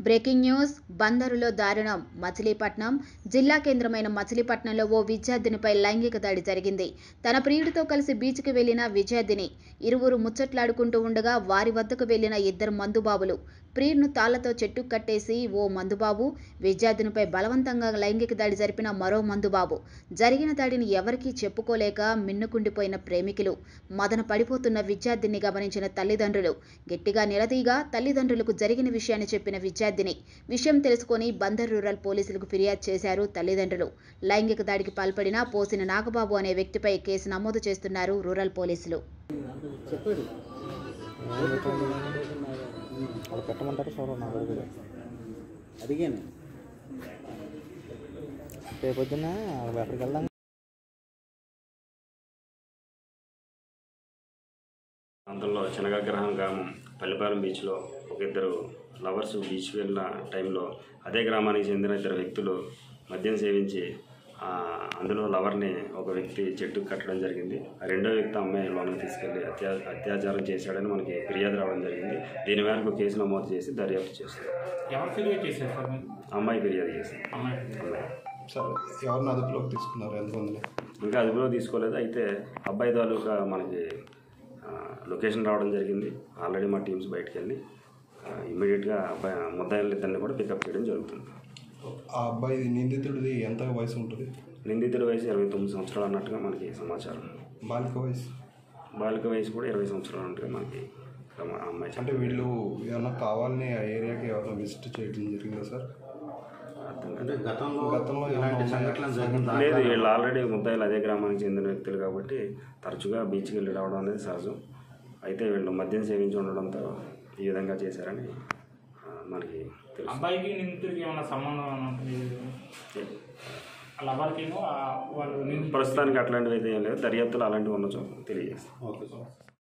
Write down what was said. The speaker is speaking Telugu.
బ్రేకింగ్ న్యూస్ బందరులో దారుణం మచిలీపట్నం జిల్లా కేంద్రమైన మచిలీపట్నంలో ఓ విద్యార్థినిపై లైంగిక దాడి జరిగింది తన ప్రియుడితో కలిసి బీచ్కి వెళ్లిన విద్యార్థిని ఇరువురు ముచ్చట్లాడుకుంటూ ఉండగా వారి వద్దకు వెళ్లిన ఇద్దరు మందుబాబులు ప్రియుడిను తాళ్లతో చెట్టు కట్టేసి ఓ మందుబాబు విద్యార్థినిపై బలవంతంగా లైంగిక దాడి జరిపిన మరో మందుబాబు జరిగిన దాడిని ఎవరికీ చెప్పుకోలేక మిన్నుకుండిపోయిన ప్రేమికులు మదన పడిపోతున్న విద్యార్థిని గమనించిన తల్లిదండ్రులు గట్టిగా నిలదీగా తల్లిదండ్రులకు జరిగిన విషయాన్ని చెప్పిన విద్యార్థిని విషయం తెలుసుకొని బందర్ రూరల్ పోలీసులకు ఫిర్యాదు చేశారు తల్లిదండ్రులు లైంగిక దాడికి పాల్పడిన పోసిన నాగబాబు అనే వ్యక్తిపై కేసు నమోదు చేస్తున్నారు రూరల్ పోలీసులు చెప్పాడు వాళ్ళు పెట్టమంటారు చూడ నాకు కూడా అడిగాను రేపు పొద్దున్న ఎక్కడికి వెళ్దాం ప్రాంతంలో శనగగ్రహం గ్రామం పల్లిపాలెం బీచ్లో ఒక ఇద్దరు లవర్స్ బీచ్కి వెళ్ళిన టైంలో అదే గ్రామానికి చెందిన ఇద్దరు వ్యక్తులు మద్యం సేవించి ఆ, అందులో లవర్ని ఒక వ్యక్తి చెట్టుకు కట్టడం జరిగింది ఆ రెండో వ్యక్తి అమ్మాయి లోనికి తీసుకెళ్లి అత్యా అత్యాచారం చేశాడని మనకి ఫిర్యాదు రావడం జరిగింది దీని మేరకు కేసు నమోదు చేసి దర్యాప్తు చేస్తుంది ఎవరు ఫిర్యాదు చేశారు సార్ మీరు అమ్మాయి ఫిర్యాదు చేసింది అమ్మాయి అమ్మాయి సార్ ఎవరిని అదుపులోకి తీసుకున్నారు ఎంతమందిని ఇంకా అదుపులో తీసుకోలేదు అయితే అబ్బాయి తాలూకా మనకి ఆ, లొకేషన్ రావడం జరిగింది ఆల్రెడీ మా టీమ్స్ బయటకు వెళ్ళి ఇమ్మీడియట్గా అబ్బాయి ముద్దాయిలు ఇద్దరిని కూడా పికప్ చేయడం జరుగుతుంది ఆ అబ్బాయి నిందితుడిది ఎంత వయసు ఉంటుంది నిందితుడి వయసు ఇరవై తొమ్మిది సంవత్సరాలు అన్నట్టుగా మనకి సమాచారం బాలిక వయసు బాలిక వయసు కూడా ఇరవై సంవత్సరాలు అన్నట్టుగా మనకి సమ- ఆ అమ్మాయి అంటే వీళ్ళు ఏమన్నా కావాలని ఆ ఏరియాకి ఎవరైనా విజిట్ చేయడం జరిగిందా సార్ అర్థం కాదు. అంటే గతంలో గతంలో ఇలాంటి ఏమన్నా సంఘటనలు జరిగిన లేదు వీళ్ళు ఆల్రెడీ ముద్దాయిలు అదే గ్రామానికి చెందిన వ్యక్తులు కాబట్టి తరచుగా బీచ్కి వెళ్ళి రావడం అనేది సహజం అయితే వీళ్ళు మద్యం సేవించి ఉండడంతో ఈ విధంగా చేశారని ఆ, మనకి తెలుసు అబ్బాయికి నిందితుడికి ఏమైనా సంబంధం ఏమైనా ఉంటుంది? వాళ్ళ అబ్బాయికేమో ఆ వాళ్ళు నిందితుడు ప్రస్తుతానికి అట్లాంటివి అయితే ఏం లేదు దర్యాప్తులు అలాంటివి ఉండొచ్చు తెలియజేస్తాం ఓకే సార్